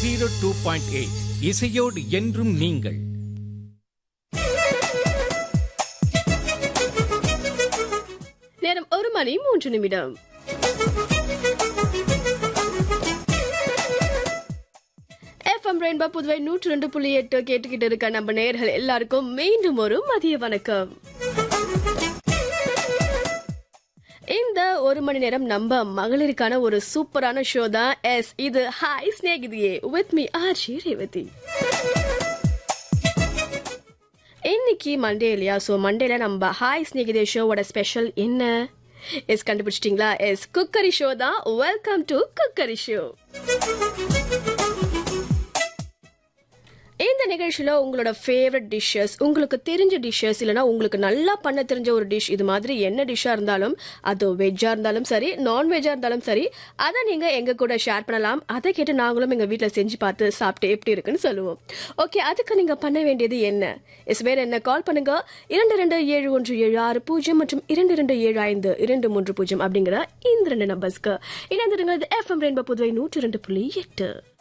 zero two point eight இசையோடு என்றும் நீங்கள் நேரம் ஒரு மணி மூன்று நிமிடம் எஃப்எம் ரெயின்பா புதுவை நூற்றி ரெண்டு புள்ளி எட்டு கேட்டுக்கிட்டு இருக்க நம்ம நேயர்கள் எல்லாருக்கும் மீண்டும் ஒரு மதிய வணக்கம் இந்த ஒரு மணி நேரம் நம்ம மகளிருக்கான ஒரு சூப்பரான ஷோ தான் எஸ் இது ஹாய் ஸ்நேகிதியே வித் மீ ஆர்ஜி ரேவதி இன்னைக்கு மண்டே இல்லையா ஸோ மண்டேல நம்ம ஹாய் ஸ்நேகிதே ஷோவோட ஸ்பெஷல் என்ன எஸ் கண்டுபிடிச்சிட்டிங்களா எஸ் குக்கரி ஷோ தான் வெல்கம் டு குக்கரி ஷோ இந்த நிகழ்ச்சியில உங்களோட ஃபேவரட் டிஷ்ஷஸ் உங்களுக்கு தெரிஞ்ச டிஷ்ஷஸ் இல்லைனா உங்களுக்கு நல்லா பண்ண தெரிஞ்ச ஒரு டிஷ் இது மாதிரி என்ன டிஷ்ஷா இருந்தாலும் அது வெஜ்ஜா இருந்தாலும் சரி நான்வெஜ்ஜா இருந்தாலும் சரி அதை நீங்க எங்க கூட ஷேர் பண்ணலாம் அதை கேட்டு நாங்களும் எங்க வீட்ல செஞ்சு பார்த்து சாப்பிட்டு எப்படி இருக்குன்னு சொல்லுவோம் ஓகே அதுக்கு நீங்க பண்ண வேண்டியது என்ன எஸ் வேற என்ன கால் பண்ணுங்க இரண்டு ரெண்டு ஏழு ஒன்று ஏழு ஆறு பூஜ்ஜியம் மற்றும் இரண்டு ரெண்டு ஏழு ஐந்து இரண்டு மூன்று பூஜ்ஜியம் அப்படிங்கிற இந்த ரெண்டு நம்பர்ஸ்க்கு இணைந்திருங்கள் எஃப்எம் ரெயின்போ புதுவை நூற்றி ரெண்டு புள்ளி எட்டு